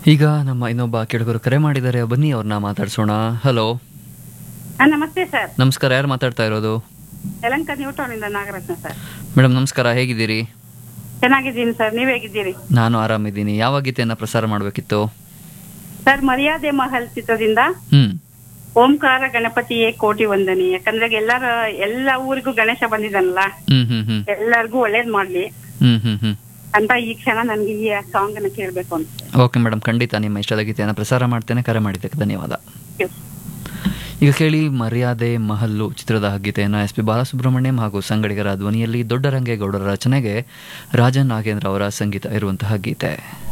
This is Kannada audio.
ಈಗ ನಮ್ಮ ಇನ್ನೊಬ್ಬ ಕೇಳುಗರು ಕರೆ ಮಾಡಿದ್ದಾರೆ ಬನ್ನಿ ಅವ್ರನ್ನ ಮಾತಾಡ್ಸೋಣ ಹಲೋ ಹಾ ನಮಸ್ತೆ ಸರ್ ನಮಸ್ಕಾರ ಯಾರು ಮಾತಾಡ್ತಾ ಇರೋದು ಯಲಂಕ ನ್ಯೂಟೌನಿಂದ ನಾಗರತ್ನ ಸರ್ ಮೇಡಮ್ ನಮಸ್ಕಾರ ಹೇಗಿದ್ದೀರಿ ಚೆನ್ನಾಗಿದ್ದೀನಿ ಸರ್ ನೀವ್ ಹೇಗಿದ್ದೀರಿ ನಾನು ಆರಾಮಿದ್ದೀನಿ ಯಾವ ಗೀತೆಯನ್ನ ಪ್ರಸಾರ ಮಾಡಬೇಕಿತ್ತು ಸರ್ ಮರ್ಯಾದೆ ಮಹಲ್ ಚಿತ್ರದಿಂದ ಹ್ಮ್ ಓಂಕಾರ ಗಣಪತಿಯೇ ಕೋಟಿ ವಂದನೆ ಯಾಕಂದ್ರೆ ಎಲ್ಲರ ಎಲ್ಲ ಊರಿಗೂ ಗಣೇಶ ಬಂದಿದ್ದಾನಲ್ಲ ಹ್ಮ್ ಹ್ಮ್ ಹ್ಮ್ ಎಲ್ಲರಿಗೂ ಒಳ್ಳೇದ್ ಮಾಡ್ಲಿ ಹ್ಮ್ ಹ್ಮ್ ಹ್ಮ್ ಅಂತ ಈ ಕ್ಷಣ ನನ್ಗೆ ಈ ಸಾಂಗ್ ಅನ್ನ ಕೇಳ್ಬೇಕು ಅಂತ ಓಕೆ ಮೇಡಮ್ ಖಂಡಿತ ನಿಮ್ಮ ಇಷ್ಟದ ಗೀತೆಯನ್ನು ಪ್ರಸಾರ ಮಾಡ್ತೇನೆ ಕರೆ ಮಾಡಿದ್ದಕ್ಕೆ ಧನ್ಯವಾದ ಈಗ ಕೇಳಿ ಮರ್ಯಾದೆ ಮಹಲ್ಲು ಚಿತ್ರದ ಗೀತೆಯನ್ನು ಎಸ್ ಪಿ ಬಾಲಸುಬ್ರಹ್ಮಣ್ಯಂ ಹಾಗೂ ಸಂಗಡಿಗರ ಧ್ವನಿಯಲ್ಲಿ ದೊಡ್ಡರಂಗೇಗೌಡರ ರಚನೆಗೆ ರಾಜನ್ ನಾಗೇಂದ್ರ ಅವರ ಸಂಗೀತ ಇರುವಂತಹ ಗೀತೆ